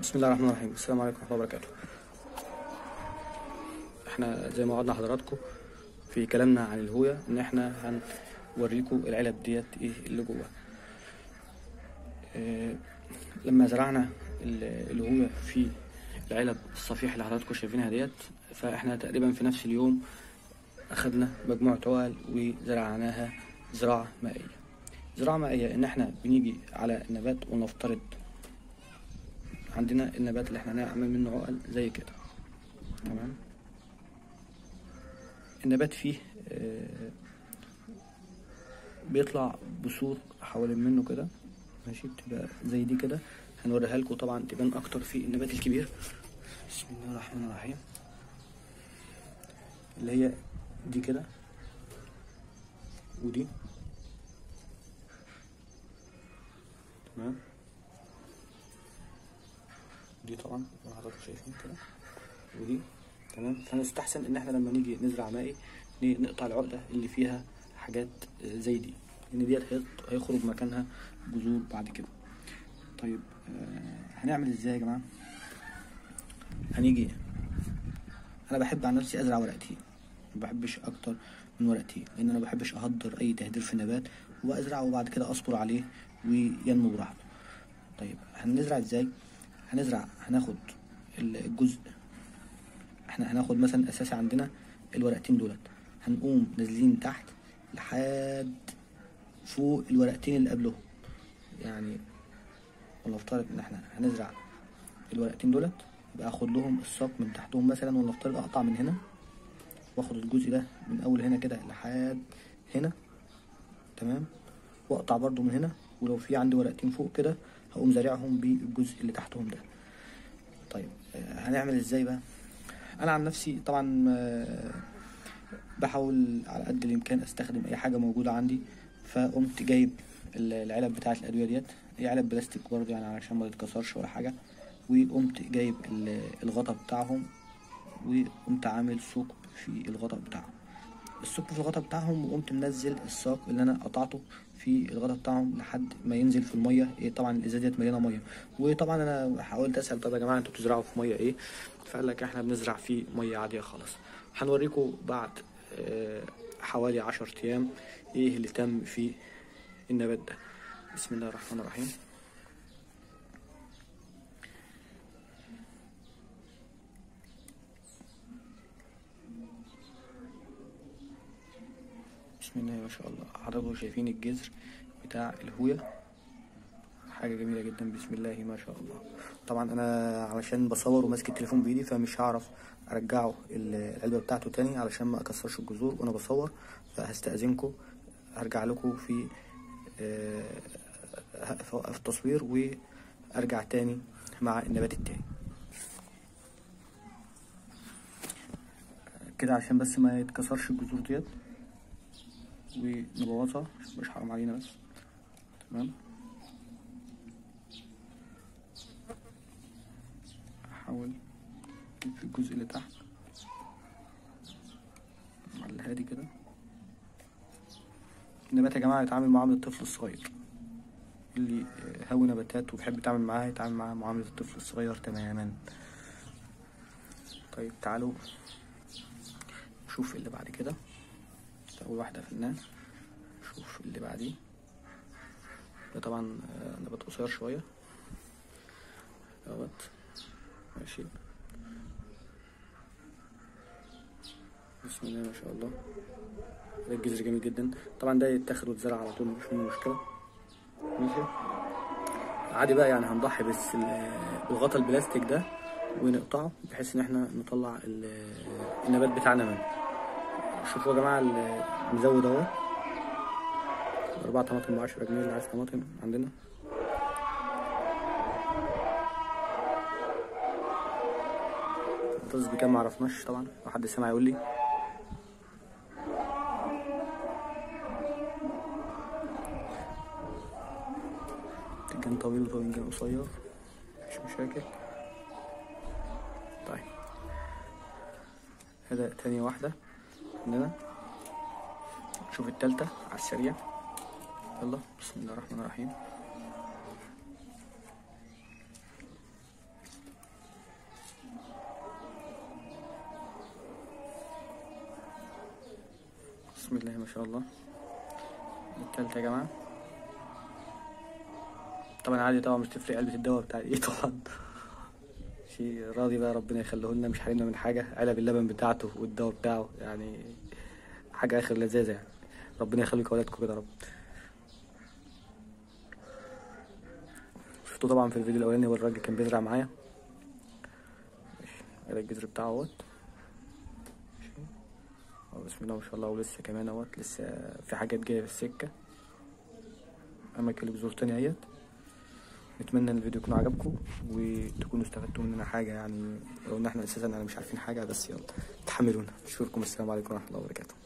بسم الله الرحمن الرحيم السلام عليكم ورحمه الله وبركاته احنا زي ما وعدنا حضراتكم في كلامنا عن الهوية ان احنا هنوريكم العلب ديت ايه اللي جواها اه لما زرعنا ال- الهوية في العلب الصفيح اللي حضراتكم شايفينها ديت فاحنا تقريبا في نفس اليوم اخدنا مجموعة عقل وزرعناها زراعة مائية زراعة مائية ان احنا بنيجي على النبات ونفترض عندنا النبات اللي احنا هنعمل منه عقل زي كده تمام النبات فيه آه، بيطلع بثور حوالين منه كده ماشي بتبقى زي دي كده هنوريها لكم طبعا تبان اكتر في النبات الكبير بسم الله الرحمن الرحيم اللي هي دي كده ودي تمام دي طبعا زي ما حضراتكم شايفين كده ودي تمام فنستحسن ان احنا لما نيجي نزرع مائي ن- نقطع العقده اللي فيها حاجات آه، زي دي لان ديت هيط- هيخرج مكانها جذور بعد كده طيب آه، هنعمل ازاي يا جماعه هنيجي انا بحب عن نفسي ازرع ورقتين ما بحبش اكتر من ورقتين لان انا ما بحبش اهدر اي تهدير في النبات وازرعه وبعد كده اصبر عليه وينمو براحته طيب هنزرع ازاي هنزرع هناخد الجزء احنا هناخد مثلا اساسي عندنا الورقتين دولت هنقوم نازلين تحت لحد فوق الورقتين اللي قبلهم يعني ولنفترض ان احنا هنزرع الورقتين دولت يبقى اخد لهم الساق من تحتهم مثلا ولنفترض اقطع من هنا واخد الجزء ده من اول هنا كده لحد هنا تمام واقطع برضو من هنا ولو في عندي ورقتين فوق كده هقوم زارعهم بالجزء اللي تحتهم ده طيب آه، هنعمل ازاي بقى انا عن نفسي طبعا آه، بحاول على قد الامكان استخدم اي حاجه موجوده عندي فقمت جايب ال- العلب بتاعه الادويه ديت هي علب بلاستيك برضه يعني علشان ما تتكسرش ولا حاجه وقمت جايب ال- الغطا بتاعهم وقمت عامل ثقب في الغطا بتاعهم الثقب في الغطا بتاعهم وقمت منزل الساق اللي انا قطعته في الغطا بتاعهم لحد ما ينزل في الميه إيه طبعا الازازه ديت مليانه ميه وطبعا انا حاولت اسال طب يا جماعه انتوا بتزرعوا في ميه ايه فقال لك احنا بنزرع في ميه عاديه خالص هنوريكم بعد آه، حوالي عشر ايام ايه اللي تم في النبات ده بسم الله الرحمن الرحيم بسم الله ما شاء الله حضراتكم شايفين الجذر بتاع الهوية حاجة جميلة جدا بسم الله ما شاء الله طبعا انا علشان بصور وماسك التليفون بايدي فمش هعرف ارجعه ال- العلبة بتاعته تاني علشان ما اكسرش الجذور وانا بصور فهستأذنكم هرجع لكم في آه، في التصوير وارجع تاني مع النبات التاني كده عشان بس ما يتكسرش الجذور ديت ونبوظها عشان مش حرام علينا بس تمام احاول اجيب في الجزء اللي تحت على الهادي كده النبات يا جماعة يتعامل معاملة الطفل الصغير اللي آه، هاوي نباتات وبيحب يتعامل معاها يتعامل معاها معاملة الطفل الصغير تماما طيب تعالوا نشوف اللي بعد كده ده أول واحدة فنان شوف اللي بعديه ده طبعا آه، نبات قصير شوية دوت ماشي بسم الله ما شاء الله ده الجذر جميل جدا طبعا ده يتاخد ويتزرع على طول مفيش منه مشكلة ماشي عادي بقى يعني هنضحي بس ال- بالغطا البلاستيك ده ونقطعه بحيث ان احنا نطلع ال- النبات بتاعنا منه شوفوا يا جماعة ال- المزود اهو أربعة طماطم بعشرة جنيه اللي عايز طماطم عندنا الطز بكام معرفناش طبعا لو حد سمع يقول لي باذنجان طويل وباذنجان قصير مفيش مشاكل طيب هذا تاني واحدة عندنا نشوف التالتة على السريع يلا بسم الله الرحمن الرحيم بسم الله ما شاء الله التالتة يا جماعة طبعا عادي طبعا مش تفرق علبة الدواء بتاع ايه طبعا شيء راضي بقى ربنا يخليه لنا مش حارمنا من حاجة علب اللبن بتاعته والدواء بتاعه يعني حاجة آخر لذاذة يعني ربنا يخليك أولادكم كده يا رب شفتوا طبعا في الفيديو الأولاني والراجل كان بيزرع معايا ماشي ادي الجذر بتاعه اهوت ماشي. أهو بسم الله ما شاء الله ولسه كمان اهوت لسه في حاجات جاية في السكة أماكن بذور تانية اهيت نتمنى ان الفيديو يكون عجبكم وتكونوا استفدتوا مننا حاجة يعني لو ان احنا اساسا انا مش عارفين حاجة بس يلا تحملونا اشكركم السلام عليكم ورحمة الله وبركاته